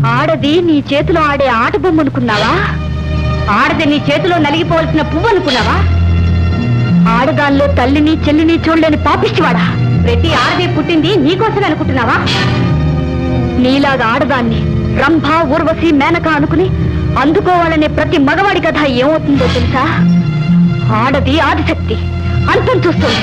ఆడది నీ చేతిలో ఆడే ఆట బొమ్మ అనుకున్నావా ఆడది నీ చేతిలో నలిగిపోవలసిన పువ్వు అనుకున్నావా ఆడదానిలో తల్లిని చెల్లిని చూడలేని పాపిష్టివాడా ప్రతి ఆడది పుట్టింది నీకోసమే అనుకుంటున్నావా నీలాగా ఆడదాన్ని రంభ ఊర్వశి మేనక అనుకుని అందుకోవాలనే ప్రతి మగవాడి కథ ఏమవుతుందో తెలుసా ఆడది ఆదిశక్తి అంతం చూస్తుంది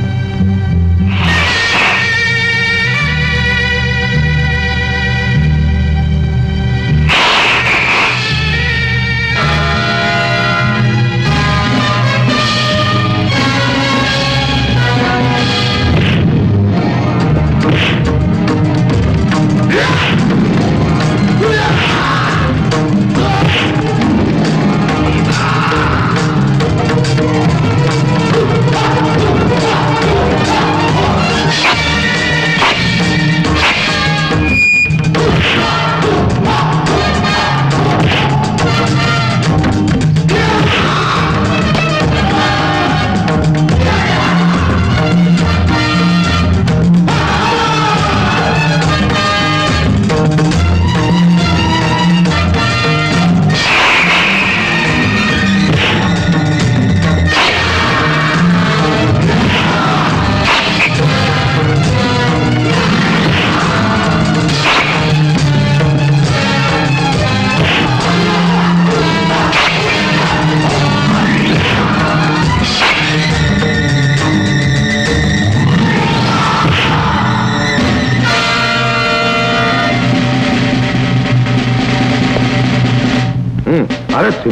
arrest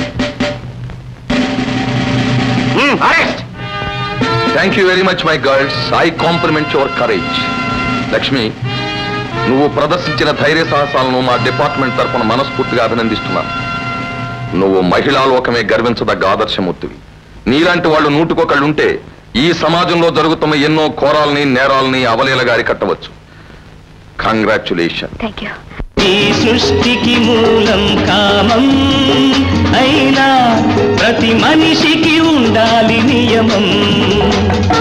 arrest thank you very much my girls I compliment your courage Lakshmi నువ్వు ప్రదర్శించిన ధైర్య సాహసాలను మా డిపార్ట్మెంట్ తరఫున మనస్ఫూర్తిగా అభినందిస్తున్నాను నువ్వు మహిళా లోకమే గర్వించదగ్గ ఆదర్శమూర్తివి నీలాంటి వాళ్ళు నూటుకొకళ్ళుంటే ఈ సమాజంలో జరుగుతున్న ఎన్నో ఘోరాల్ని నేరాల్ని అవలీలగారి కట్టవచ్చు కంగ్రాచులేషన్ థ్యాంక్ యూ ఈ సృష్టికి మూలం కామం అయినా ప్రతి మనిషికి ఉండాలి నియమం